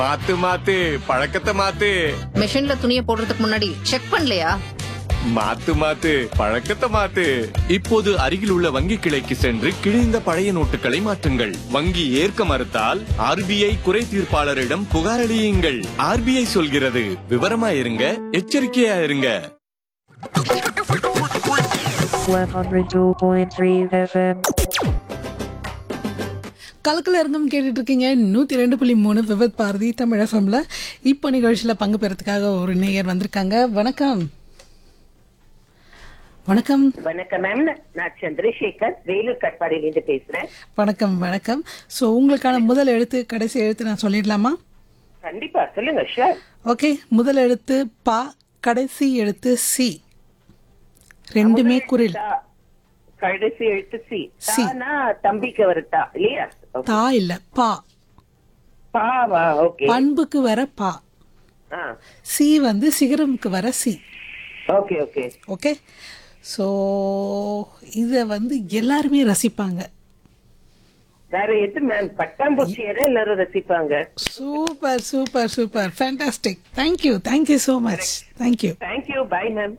மாத்து மாத்து பழக்கத்தை மாத்து மிஷின்ல துணியை போடுறதுக்கு முன்னாடி செக் பண்ணலையா மாத்து மாத்து பழக்கத்தை மாத்து இப்போது அருகில் உள்ள வங்கி கிளைக்கு சென்று கிழிந்த பழைய நோட்டுகளை மாற்றுங்கள் வங்கி ஏற்க மறுத்தால் ஆர்பிஐ குறை தீர்ப்பாளரிடம் புகார் அளியுங்கள் ஆர்பிஐ சொல்கிறது விவரமா இருங்க எச்சரிக்கையா இருங்க 102.3 FM. கலக்கல இருந்தும் கேட்டுட்டு இருக்கீங்க நூற்றி ரெண்டு புள்ளி மூணு விபத் பாரதி தமிழ் எஃப்எம்ல இப்போ நிகழ்ச்சியில் பங்கு பெறத்துக்காக ஒரு நேயர் வந்திருக்காங்க வணக்கம் வணக்கம் வணக்கம் மேம் நான் சந்திரசேகர் வேலூர் கட்பாடியிலிருந்து பேசுறேன் வணக்கம் வணக்கம் ஸோ உங்களுக்கான முதல் எழுத்து கடைசி எழுத்து நான் சொல்லிடலாமா கண்டிப்பா சொல்லுங்க ஷார் ஓகே முதல் எழுத்து பா கடைசி எழுத்து சி ரெண்டுமே குரில் கடைசி எழுத்து சி சி. தானா தம்பிக்கு வருத்தா இல்லையா தா இல்ல பா பாவா ஓகே பண்புக்கு வர பா சி வந்து சிகரமுக்கு வர சி ஓகே ஓகே ஓகே ஸோ இதை வந்து எல்லாருமே ரசிப்பாங்க வேற எது மேம் பட்டாம்பூச்சி எதை எல்லாரும் ரசிப்பாங்க super super super fantastic thank you thank you so much thank you thank you bye ma'am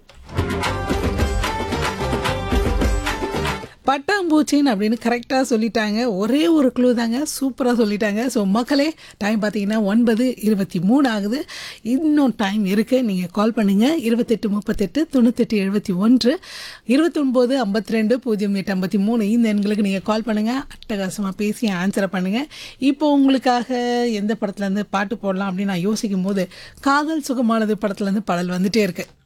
பட்டாம்பூச்சின்னு அப்படின்னு கரெக்டாக சொல்லிட்டாங்க ஒரே ஒரு க்ளூ தாங்க சூப்பராக சொல்லிட்டாங்க ஸோ மக்களே டைம் பார்த்தீங்கன்னா ஒன்பது இருபத்தி மூணு ஆகுது இன்னும் டைம் இருக்குது நீங்கள் கால் பண்ணுங்கள் இருபத்தெட்டு முப்பத்தெட்டு தொண்ணூத்தெட்டு எழுபத்தி ஒன்று இருபத்தொம்போது ஐம்பத்தி ரெண்டு பூஜ்ஜியம் எட்டு ஐம்பத்தி மூணு இந்த எண்களுக்கு நீங்கள் கால் பண்ணுங்கள் அட்டகாசமாக பேசி ஆன்சரை பண்ணுங்கள் இப்போ உங்களுக்காக எந்த படத்துலேருந்து பாட்டு போடலாம் அப்படின்னு நான் யோசிக்கும் போது காதல் சுகமானது படத்துலேருந்து பாடல் வந்துட்டே இருக்கு